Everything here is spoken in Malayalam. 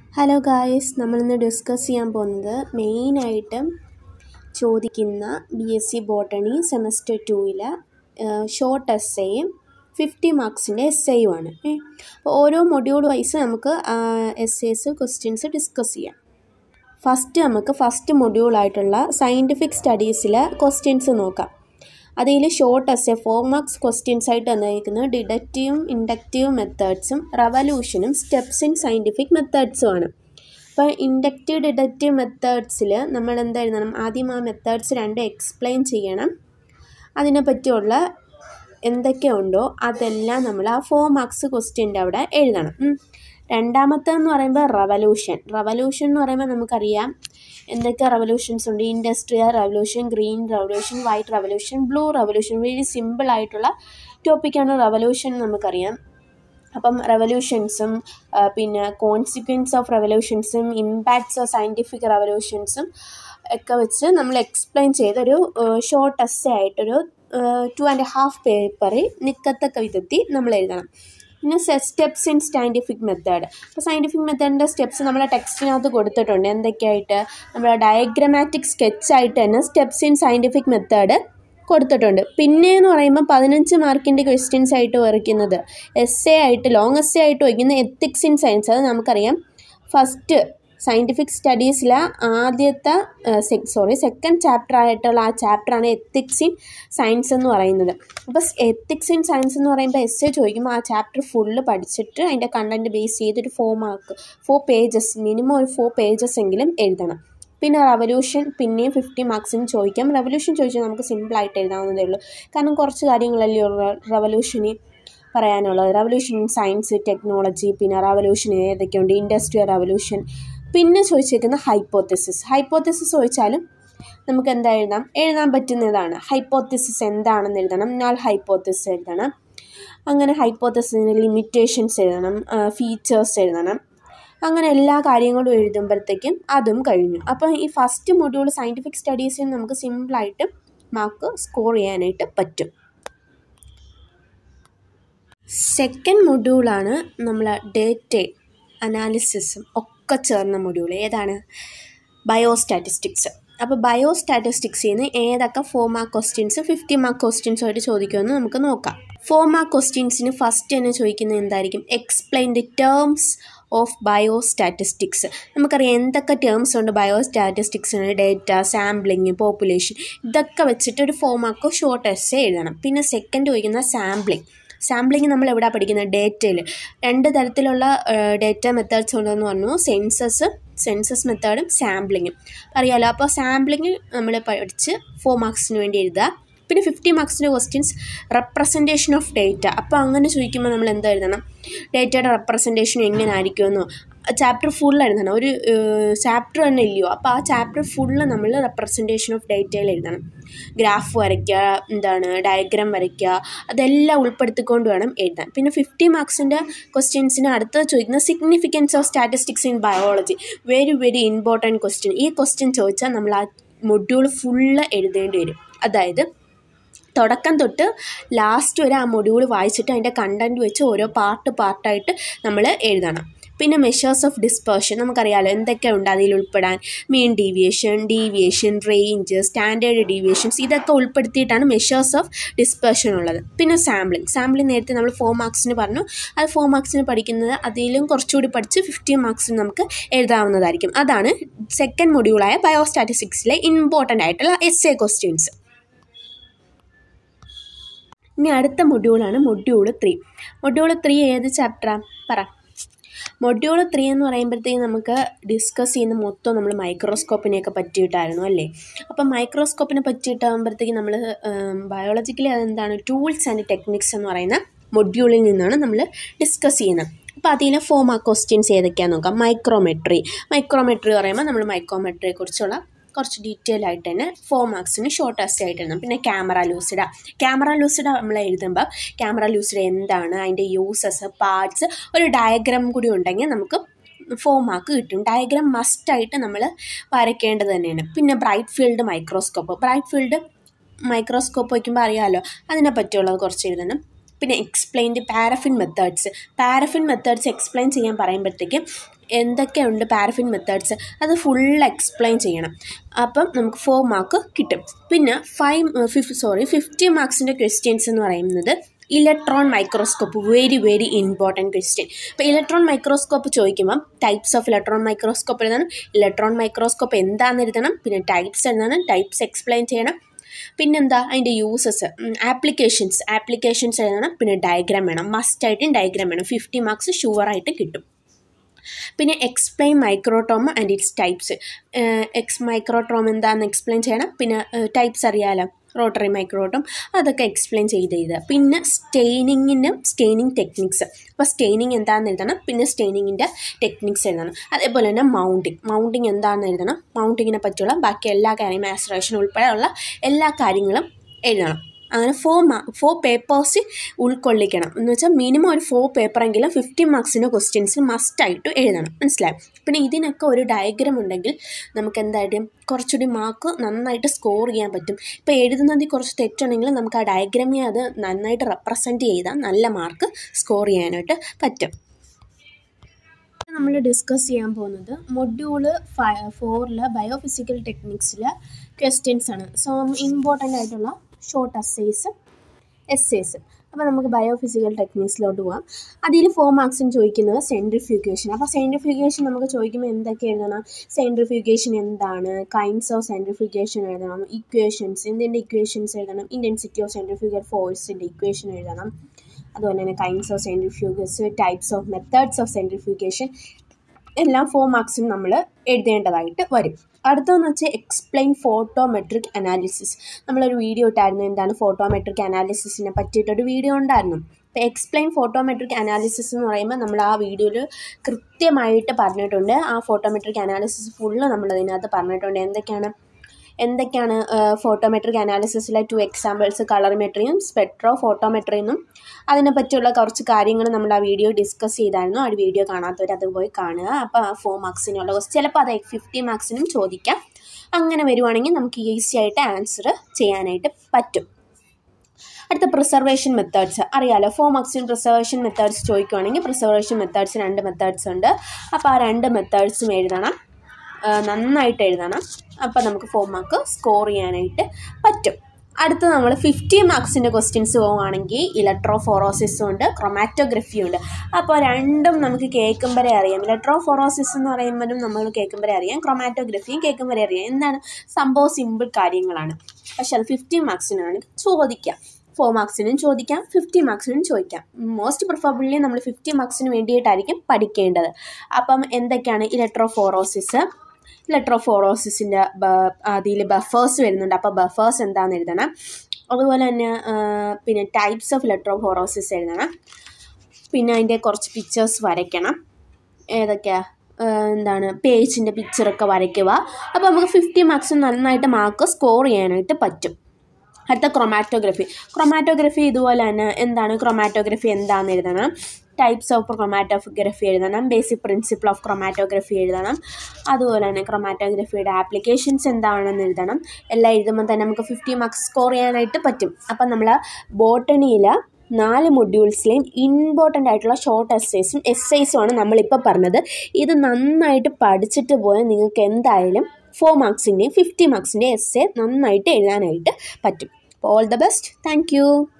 ഹലോ ഗായ്സ് നമ്മളിന്ന് ഡിസ്കസ് ചെയ്യാൻ പോകുന്നത് മെയിനായിട്ടും ചോദിക്കുന്ന B S C botany semester ടൂവിലെ ഷോർട്ട് എസ്സേയും ഫിഫ്റ്റി മാർക്സിൻ്റെ എസ്സേയുമാണ് അപ്പോൾ ഓരോ മൊഡ്യൂൾ വൈസ് നമുക്ക് എസ്സേസ് ക്വസ്റ്റ്യൻസ് ഡിസ്കസ് ചെയ്യാം ഫസ്റ്റ് നമുക്ക് ഫസ്റ്റ് മൊഡ്യൂളായിട്ടുള്ള സയൻറ്റിഫിക് സ്റ്റഡീസിലെ ക്വസ്റ്റ്യൻസ് നോക്കാം അതിൽ short essay four marks questions ആയിട്ട് തന്നിരിക്കുന്നത് ഡിഡക്റ്റീവും ഇൻഡക്റ്റീവ് മെത്തേഡ്സും റവല്യൂഷനും സ്റ്റെപ്സ് ഇൻ സയൻറ്റിഫിക് മെത്തേഡ്സുമാണ് അപ്പോൾ ഇൻഡക്റ്റീവ് ഡിഡക്റ്റീവ് മെത്തേഡ്സിൽ നമ്മൾ എന്താ എഴുതണം ആദ്യം ആ മെത്തേഡ്സ് രണ്ടും എക്സ്പ്ലെയിൻ ചെയ്യണം അതിനെ പറ്റിയുള്ള എന്തൊക്കെ ഉണ്ടോ അതെല്ലാം നമ്മൾ ആ ഫോർ മാർക്സ് ക്വസ്റ്റ്യൻ്റെ അവിടെ എഴുതണം രണ്ടാമത്തെന്ന് പറയുമ്പോൾ റവല്യൂഷൻ റവല്യൂഷൻ എന്ന് പറയുമ്പോൾ നമുക്കറിയാം എന്തൊക്കെ റവല്യൂഷൻസ് ഉണ്ട് industrial revolution green revolution white revolution blue revolution very simple ആയിട്ടുള്ള ടോപ്പിക്കാണ് റവല്യൂഷൻ നമുക്കറിയാം അപ്പം റവല്യൂഷൻസും പിന്നെ കോൺസിക്വൻസ് ഓഫ് റവല്യൂഷൻസും ഇമ്പാക്ട്സ് ഓഫ് സയൻറ്റിഫിക് റവല്യൂഷൻസും ഒക്കെ വെച്ച് നമ്മൾ എക്സ്പ്ലെയിൻ ചെയ്തൊരു ഷോർട്ട് എസ്സേ ആയിട്ടൊരു ടു ആൻഡ് ഹാഫ് പേപ്പറിൽ നിൽക്കത്തക്ക വിധത്തിൽ നമ്മൾ എഴുതണം പിന്നെ സ്റ്റെപ്സ് ഇൻ സയൻറ്റിഫിക് മെത്തേഡ് അപ്പോൾ സയൻറ്റിഫിക് മെത്തേഡിൻ്റെ സ്റ്റെപ്സ് നമ്മുടെ ടെക്സ്റ്റിനകത്ത് കൊടുത്തിട്ടുണ്ട് എന്തൊക്കെയായിട്ട് നമ്മുടെ ഡയഗ്രമാറ്റിക് സ്കെച്ചായിട്ട് തന്നെ സ്റ്റെപ്സ് ഇൻ സയൻറ്റിഫിക് മെത്തേഡ് കൊടുത്തിട്ടുണ്ട് പിന്നെ എന്ന് പറയുമ്പോൾ പതിനഞ്ച് മാർക്കിൻ്റെ ക്വസ്റ്റ്യൻസ് ആയിട്ട് വരയ്ക്കുന്നത് എസ് എ ആയിട്ട് ലോങ് എസ് എ ആയിട്ട് വയ്ക്കുന്ന എത്തിക്സ് ഇൻ സയൻസ് അത് നമുക്കറിയാം ഫസ്റ്റ് സയൻറ്റിഫിക് സ്റ്റഡീസിലെ ആദ്യത്തെ സോറി സെക്കൻഡ് ചാപ്റ്റർ ആയിട്ടുള്ള ആ ചാപ്റ്ററാണ് എത്തിക്സ് ഇൻ സയൻസ് എന്ന് പറയുന്നത് അപ്പോൾ എത്തിക്സ് ഇൻ സയൻസ് എന്ന് പറയുമ്പോൾ എസ് എ ചോദിക്കുമ്പോൾ ആ ചാപ്റ്റർ ഫുള്ള് പഠിച്ചിട്ട് അതിൻ്റെ കണ്ടൻറ്റ് ബേസ് ചെയ്തൊരു four mark four pages minimum ഒരു ഫോർ പേജസ് എങ്കിലും എഴുതണം പിന്നെ റവല്യൂഷൻ പിന്നെയും ഫിഫ്റ്റി മാർക്സിന് ചോദിക്കാം റവല്യൂഷൻ ചോദിച്ചാൽ നമുക്ക് സിമ്പിളായിട്ട് എഴുതാവുന്നതേ ഉള്ളൂ കാരണം കുറച്ച് കാര്യങ്ങളല്ലേ റവല്യൂഷന് പറയാനുള്ളത് റവല്യൂഷൻ ഇൻ സയൻസ് ടെക്നോളജി പിന്നെ റവല്യൂഷൻ ഏതൊക്കെയുണ്ട് ഇൻഡസ്ട്രിയൽ റവല്യൂഷൻ പിന്നെ ചോദിച്ചേക്കുന്ന ഹൈപ്പോത്തിസിസ് ഹൈപ്പോത്തിസിസ് ചോദിച്ചാലും നമുക്ക് എന്താ എഴുതാം എഴുതാൻ പറ്റുന്നതാണ് ഹൈപ്പോത്തിസിസ് എന്താണെന്ന് എഴുതണം നാൾ ഹൈപ്പോത്തിസിസ് എഴുതണം അങ്ങനെ ഹൈപ്പോത്തിസിന് ലിമിറ്റേഷൻസ് എഴുതണം ഫീച്ചേഴ്സ് എഴുതണം അങ്ങനെ എല്ലാ കാര്യങ്ങളും എഴുതുമ്പോഴത്തേക്കും അതും കഴിഞ്ഞു അപ്പോൾ ഈ ഫസ്റ്റ് മൊഡ്യൂൾ സയൻറ്റിഫിക് സ്റ്റഡീസിൽ നമുക്ക് സിമ്പിളായിട്ട് മാർക്ക് സ്കോർ ചെയ്യാനായിട്ട് പറ്റും സെക്കൻഡ് മൊഡ്യൂളാണ് നമ്മൾ ഡേറ്റ അനാലിസിസും ഒക്കെ ചേർന്ന മൊഡ്യൂൾ ഏതാണ് ബയോസ്റ്റാറ്റിസ്റ്റിക്സ് അപ്പോൾ ബയോസ്റ്റാറ്റിസ്റ്റിക്സിൽ നിന്ന് ഏതൊക്കെ four mark questions fifty mark questions ആയിട്ട് ചോദിക്കുമെന്ന് നമുക്ക് നോക്കാം ഫോർ മാർക്ക് ക്വസ്റ്റ്യൻസിന് ഫസ്റ്റ് തന്നെ ചോദിക്കുന്നത് എന്തായിരിക്കും explain the terms of biostatistics നമുക്കറിയാം എന്തൊക്കെ ടേംസ് ഉണ്ട് ബയോസ്റ്റാറ്റിസ്റ്റിക്സിന് ഡേറ്റ സാമ്പിളിങ് പോപ്പുലേഷൻ ഇതൊക്കെ വെച്ചിട്ട് ഒരു ഫോർ മാർക്ക് ഷോർട്ട് എസ്സേ എഴുതണം പിന്നെ സെക്കൻഡ് ചോദിക്കുന്ന സാമ്പിളിങ് സാമ്പിളിങ് നമ്മൾ എവിടെ പഠിക്കുന്നത് ഡേറ്റയിൽ രണ്ട് തരത്തിലുള്ള ഡേറ്റ മെത്തേഡ്സ് ഉണ്ടെന്ന് പറഞ്ഞു സെൻസസ് സെൻസസ് മെത്തേഡും സാമ്പിളിങ്ങും അറിയാലോ അപ്പോൾ സാമ്പിളിങ് നമ്മൾ പഠിച്ച് ഫോർ മാർക്സിന് വേണ്ടി എഴുതുക പിന്നെ ഫിഫ്റ്റി മാർക്സിൻ്റെ ക്വസ്റ്റ്യൻസ് റെപ്രസെൻറ്റേഷൻ ഓഫ് ഡേറ്റ അപ്പോൾ അങ്ങനെ ചോദിക്കുമ്പോൾ നമ്മൾ എന്താ എഴുതണം ഡേറ്റയുടെ റെപ്രസെൻറ്റേഷൻ എങ്ങനെ ആയിരിക്കുമെന്നോ ചാപ്റ്റർ ഫുൾ എഴുതണം ഒരു ചാപ്റ്റർ തന്നെ ഇല്ലയോ അപ്പോൾ ആ ചാപ്റ്റർ ഫുള്ള് നമ്മൾ റെപ്രസെൻറ്റേഷൻ ഓഫ് ഡേറ്റയിൽ എഴുതണം ഗ്രാഫ് വരയ്ക്കുക എന്താണ് ഡയഗ്രാം വരയ്ക്കുക അതെല്ലാം ഉൾപ്പെടുത്തിക്കൊണ്ട് വേണം എഴുതാൻ പിന്നെ ഫിഫ്റ്റി മാർക്സിൻ്റെ ക്വസ്റ്റ്യൻസിന് അടുത്തത് ചോദിക്കുന്ന significance of statistics in biology very very important question ഈ ക്വസ്റ്റ്യൻ ചോദിച്ചാൽ നമ്മൾ ആ മൊഡ്യൂൾ ഫുള്ള് എഴുതേണ്ടി വരും അതായത് തുടക്കം തൊട്ട് ലാസ്റ്റ് വരെ ആ മൊഡ്യൂൾ വായിച്ചിട്ട് അതിൻ്റെ കണ്ടൻറ്റ് വെച്ച് ഓരോ പാർട്ട് പാർട്ടായിട്ട് നമ്മൾ എഴുതണം പിന്നെ മെഷേഴ്സ് ഓഫ് ഡിസ്പേർഷൻ നമുക്കറിയാമല്ലോ എന്തൊക്കെ ഉണ്ട് അതിൽ ഉൾപ്പെടാൻ mean deviation deviation range standard deviations ഇതൊക്കെ ഉൾപ്പെടുത്തിയിട്ടാണ് മെഷേഴ്സ് ഓഫ് ഡിസ്പേർഷൻ ഉള്ളത് പിന്നെ സാമ്പിളിങ് സാമ്പിളിങ് നേരത്തെ നമ്മൾ ഫോർ മാർക്സിന് പറഞ്ഞു അത് ഫോർ മാർക്സിന് പഠിക്കുന്നത് അതിലും കുറച്ചുകൂടി പഠിച്ച് ഫിഫ്റ്റി മാർക്സിന് നമുക്ക് എഴുതാവുന്നതായിരിക്കും അതാണ് സെക്കൻഡ് മൊഡ്യൂളായ ബയോസ്റ്റാറ്റിസ്റ്റിക്സിലെ ഇമ്പോർട്ടൻ്റ് ആയിട്ടുള്ള എസ് എ ക്വസ്റ്റ്യൻസ് ഇനി അടുത്ത മൊഡ്യൂളാണ് മൊഡ്യൂൾ ത്രീ മൊഡ്യൂൾ ത്രീ ഏത് ചാപ്റ്ററാണ് പറ മൊഡ്യൂൾ ത്രീ എന്ന് പറയുമ്പോഴത്തേക്കും നമുക്ക് ഡിസ്കസ് ചെയ്യുന്ന മൊത്തം നമ്മൾ മൈക്രോസ്കോപ്പിനെയൊക്കെ പറ്റിയിട്ടായിരുന്നു അല്ലേ അപ്പം മൈക്രോസ്കോപ്പിനെ പറ്റിയിട്ടാകുമ്പോഴത്തേക്കും നമ്മൾ ബയോളജിക്കലി അതെന്താണ് ടൂൾസ് ആൻഡ് ടെക്നിക്സ് എന്ന് പറയുന്ന മൊഡ്യൂളിൽ നിന്നാണ് നമ്മൾ ഡിസ്കസ് ചെയ്യുന്നത് അപ്പോൾ അതിലെ ഫോർ മാർക്ക് ക്വസ്റ്റ്യൻസ് ഏതൊക്കെയാണെന്ന് നോക്കാം മൈക്രോമെട്രി മൈക്രോമെട്രി പറയുമ്പോൾ നമ്മൾ മൈക്രോമെട്രിയെ കുറിച്ചുള്ള കുറച്ച് ഡീറ്റെയിൽ ആയിട്ട് തന്നെ ഫോർ മാർക്സിന് ഷോർട്ട് ടെസ്റ്റ് ആയിട്ട് എഴുതണം പിന്നെ ക്യാമറ ലൂസിഡ ക്യാമറ ലൂസിഡ നമ്മൾ എഴുതുമ്പോൾ ക്യാമറ ലൂസിഡ എന്താണ് അതിൻ്റെ യൂസസ് പാർട്സ് ഒരു ഡയഗ്രാം കൂടി ഉണ്ടെങ്കിൽ നമുക്ക് ഫോർ മാർക്ക് കിട്ടും ഡയഗ്രാം മസ്റ്റായിട്ട് നമ്മൾ വരയ്ക്കേണ്ടത് തന്നെയാണ് പിന്നെ bright field microscope bright field microscope വയ്ക്കുമ്പോൾ അറിയാമല്ലോ അതിനെ പറ്റിയുള്ളത് കുറച്ച് എഴുതണം പിന്നെ explained paraffin methods paraffin methods explain ചെയ്യാൻ പറയുമ്പോഴത്തേക്കും എന്തൊക്കെയുണ്ട് പാരഫിൻ മെത്തേഡ്സ് അത് ഫുൾ എക്സ്പ്ലെയിൻ ചെയ്യണം അപ്പം നമുക്ക് ഫോർ മാർക്ക് കിട്ടും പിന്നെ ഫൈവ് ഫിഫ് സോറി ഫിഫ്റ്റി മാർക്സിൻ്റെ ക്വസ്റ്റ്യൻസ് എന്ന് പറയുന്നത് electron microscope very very important question ഇപ്പോൾ ഇലക്ട്രോൺ മൈക്രോസ്കോപ്പ് ചോദിക്കുമ്പം ടൈപ്സ് ഓഫ് ഇലക്ട്രോൺ മൈക്രോസ്കോപ്പ് എഴുതണം ഇലക്ട്രോൺ മൈക്രോസ്കോപ്പ് എന്താണെന്ന് എഴുതണം പിന്നെ ടൈപ്സ് എഴുതണം ടൈപ്സ് എക്സ്പ്ലെയിൻ ചെയ്യണം പിന്നെന്താ അതിൻ്റെ യൂസസ് ആപ്ലിക്കേഷൻസ് ആപ്ലിക്കേഷൻസ് എഴുതണം പിന്നെ ഡയഗ്രാം വേണം മസ്റ്റായിട്ടും ഡയഗ്രാം വേണം ഫിഫ്റ്റി മാർക്സ് ഷുവറായിട്ട് കിട്ടും പിന്നെ explain microtome and its types ex microtome എന്താണെന്ന് എക്സ്പ്ലെയിൻ ചെയ്യണം പിന്നെ ടൈപ്സ് അറിയാലോ റോട്ടറി മൈക്രോട്ടോം അതൊക്കെ എക്സ്പ്ലെയിൻ ചെയ്ത് എഴുതുക പിന്നെ സ്റ്റെയിനിങ്ങിനും സ്റ്റെയിനിങ് ടെക്നിക്സ് അപ്പോൾ സ്റ്റെയിനിങ് എന്താണെന്ന് എഴുതണം പിന്നെ സ്റ്റെയിനിങ്ങിൻ്റെ ടെക്നിക്സ് എഴുതണം അതേപോലെ തന്നെ മൗണ്ടിങ് മൗണ്ടിങ് എന്താണെന്ന് എഴുതണം മൗണ്ടിങ്ങിനെ പറ്റിയുള്ള ബാക്കി എല്ലാ കാര്യം മാസ്ട്രേഷൻ ഉൾപ്പെടെയുള്ള എല്ലാ കാര്യങ്ങളും എഴുതണം അങ്ങനെ ഫോർ മാ ഫോർ പേപ്പേഴ്സ് ഉൾക്കൊള്ളിക്കണം എന്ന് വെച്ചാൽ മിനിമം ഒരു ഫോർ പേപ്പറെങ്കിലും ഫിഫ്റ്റി മാർക്സിൻ്റെ ക്വസ്റ്റ്യൻസ് മസ്റ്റായിട്ട് എഴുതണം മനസ്സിലായി പിന്നെ ഇതിനൊക്കെ ഒരു ഡയഗ്രാം ഉണ്ടെങ്കിൽ നമുക്ക് എന്തായിട്ടും കുറച്ചുകൂടി മാർക്ക് നന്നായിട്ട് സ്കോർ ചെയ്യാൻ പറ്റും ഇപ്പോൾ എഴുതുന്നതിൽ കുറച്ച് തെറ്റുണ്ടെങ്കിൽ നമുക്ക് ആ ഡയഗ്രാമിനെ അത് നന്നായിട്ട് റെപ്രസെൻറ്റ് ചെയ്താൽ നല്ല മാർക്ക് സ്കോർ ചെയ്യാനായിട്ട് പറ്റും നമ്മൾ ഡിസ്കസ് ചെയ്യാൻ പോകുന്നത് മൊഡ്യൂള് ഫൈ ഫോറിലെ ബയോഫിസിക്കൽ ടെക്നിക്സിലെ ക്വസ്റ്റ്യൻസ് ആണ് സോ ഇമ്പോർട്ടൻ്റ് ആയിട്ടുള്ള ഷോർട്ട് അസേസ് എസ്സേസ് അപ്പോൾ നമുക്ക് ബയോഫിസിക്കൽ ടെക്നിക്സിലോട്ട് പോകാം അതിൽ ഫോർ മാർക്സിന് ചോദിക്കുന്നത് സെൻട്രിഫ്യൂഗേഷൻ അപ്പോൾ സെൻട്രിഫ്യൂഗേഷൻ നമുക്ക് ചോദിക്കുമ്പോൾ എന്തൊക്കെ എഴുതണം സെൻട്രിഫ്യൂഗേഷൻ എന്താണ് കൈൻഡ്സ് ഓഫ് സെൻട്രിഫ്യൂഗേഷൻ എഴുതണം ഇക്വേഷൻസ് എന്തിൻ്റെ ഇക്വേഷൻസ് എഴുതണം ഇൻറ്റൻസിറ്റി ഓഫ് സെൻട്രിഫ്യൂഗൽ ഫോഴ്സിൻ്റെ ഇക്വേഷൻ എഴുതണം അതുപോലെ തന്നെ kinds of centrifuges types of methods of centrifugation എല്ലാം ഫോർ മാർക്സിന് നമ്മൾ എഴുതേണ്ടതായിട്ട് വരും അടുത്തതെന്ന് വെച്ചാൽ എക്സ്പ്ലെയിൻ ഫോട്ടോമെട്രിക് അനാലിസിസ് നമ്മളൊരു വീഡിയോ ഇട്ടായിരുന്നു എന്താണ് ഫോട്ടോമെട്രിക് അനാലിസിസിനെ പറ്റിയിട്ടൊരു വീഡിയോ ഉണ്ടായിരുന്നു ഇപ്പോൾ എക്സ്പ്ലെയിൻ ഫോട്ടോമെട്രിക് അനാലിസിസ് എന്ന് പറയുമ്പോൾ നമ്മൾ ആ വീഡിയോയിൽ കൃത്യമായിട്ട് പറഞ്ഞിട്ടുണ്ട് ആ ഫോട്ടോമെട്രിക് അനാലിസിസ് ഫുള്ള് നമ്മൾ അതിനകത്ത് പറഞ്ഞിട്ടുണ്ട് എന്തൊക്കെയാണ് എന്തൊക്കെയാണ് ഫോട്ടോമെട്രിക് അനാലിസിസിലെ ടു എക്സാമ്പിൾസ് കളറിമെട്രിയും സ്പെക്ട്രോ ഫോട്ടോമെട്രിയെന്നും അതിനെപ്പറ്റിയുള്ള കുറച്ച് കാര്യങ്ങൾ നമ്മൾ ആ വീഡിയോ ഡിസ്കസ് ചെയ്തായിരുന്നു ആ ഒരു വീഡിയോ കാണാത്തവർ അത് പോയി കാണുക അപ്പോൾ ആ ഫോർ മാർക്സിനുള്ള ക്വസ്റ്റ് ചിലപ്പോൾ അത് ഫിഫ്റ്റി മാർക്സിനും ചോദിക്കാം അങ്ങനെ വരുവാണെങ്കിൽ നമുക്ക് ഈസി ആയിട്ട് ആൻസർ ചെയ്യാനായിട്ട് പറ്റും അടുത്ത പ്രിസർവേഷൻ മെത്തേഡ്സ് അറിയാലോ ഫോർ മാർക്സിന് പ്രിസർവേഷൻ മെത്തേഡ്സ് ചോദിക്കുവാണെങ്കിൽ പ്രിസർവേഷൻ മെത്തേഡ്സ് രണ്ട് മെത്തേഡ്സ് ഉണ്ട് അപ്പോൾ ആ രണ്ട് മെത്തേഡ്സും എഴുതണം നന്നായിട്ട് എഴുതണം അപ്പോൾ നമുക്ക് ഫോർ മാർക്ക് സ്കോർ ചെയ്യാനായിട്ട് പറ്റും അടുത്ത നമ്മൾ ഫിഫ്റ്റി മാർക്സിൻ്റെ ക്വസ്റ്റ്യൻസ് പോവുകയാണെങ്കിൽ ഇലക്ട്രോഫോറോസിസും ഉണ്ട് ക്രൊമാറ്റോഗ്രഫിയും ഉണ്ട് അപ്പോൾ രണ്ടും നമുക്ക് കേൾക്കുമ്പോഴേ അറിയാം ഇലക്ട്രോഫോറോസിസ് എന്ന് പറയുമ്പോഴും നമ്മൾ കേൾക്കുമ്പോഴേ അറിയാം ക്രൊമാറ്റോഗ്രഫിയും കേൾക്കുമ്പോഴേ അറിയാം എന്താണ് സംഭവം സിമ്പിൾ കാര്യങ്ങളാണ് പക്ഷെ അത് ഫിഫ്റ്റി മാർക്സിനാണ് ചോദിക്കാം ഫോർ മാർക്സിനും ചോദിക്കാം ഫിഫ്റ്റി മാർക്സിനും ചോദിക്കാം മോസ്റ്റ് പ്രിഫറബിളി നമ്മൾ ഫിഫ്റ്റി മാർക്സിന് വേണ്ടിയിട്ടായിരിക്കും പഠിക്കേണ്ടത് അപ്പം എന്തൊക്കെയാണ് ഇലക്ട്രോഫോറോസിസ് ഇലക്ട്രോഫോറോസിസിൻ്റെ അതിൽ ബഫേഴ്സ് വരുന്നുണ്ട് അപ്പോൾ ബഫേഴ്സ് എന്താണെന്ന് എഴുതണം അതുപോലെ തന്നെ പിന്നെ ടൈപ്സ് ഓഫ് ഇലക്ട്രോഫോറോസിസ് എഴുതണം പിന്നെ അതിൻ്റെ കുറച്ച് പിക്ചേഴ്സ് വരയ്ക്കണം ഏതൊക്കെയാണ് എന്താണ് പേജിൻ്റെ പിക്ചറൊക്കെ വരയ്ക്കുക അപ്പോൾ നമുക്ക് ഫിഫ്റ്റി മാർക്സ് നന്നായിട്ട് മാർക്ക് സ്കോർ ചെയ്യാനായിട്ട് പറ്റും അടുത്ത ക്രൊമാറ്റോഗ്രഫി ക്രൊമാറ്റോഗ്രഫി ഇതുപോലെ തന്നെ എന്താണ് ക്രൊമാറ്റോഗ്രഫി എന്താണെന്ന് എഴുതണം ടൈപ്സ് ഓഫ് ക്രൊമാറ്റോഗ്രഫി എഴുതണം ബേസിക് പ്രിൻസിപ്പിൾ ഓഫ് ക്രൊമാറ്റോഗ്രഫി എഴുതണം അതുപോലെ തന്നെ ക്രൊമാറ്റോഗ്രഫിയുടെ ആപ്ലിക്കേഷൻസ് എന്താണെന്ന് എഴുതണം എല്ലാം എഴുതുമ്പോൾ തന്നെ നമുക്ക് ഫിഫ്റ്റി മാർക്സ് സ്കോർ ചെയ്യാനായിട്ട് പറ്റും അപ്പം നമ്മൾ ബോട്ടണിയിൽ നാല് മൊഡ്യൂൾസിലെയും ഇമ്പോർട്ടൻ്റ് ആയിട്ടുള്ള ഷോർട്ട് എസ്സേസും എസ്സേസും ആണ് നമ്മളിപ്പോൾ പറഞ്ഞത് ഇത് നന്നായിട്ട് പഠിച്ചിട്ട് പോയാൽ നിങ്ങൾക്ക് എന്തായാലും ഫോർ മാർക്സിൻ്റെയും ഫിഫ്റ്റി മാർക്സിൻ്റെയും എസ്സേ നന്നായിട്ട് എഴുതാനായിട്ട് പറ്റും അപ്പോൾ ഓൾ ദ ബെസ്റ്റ് താങ്ക്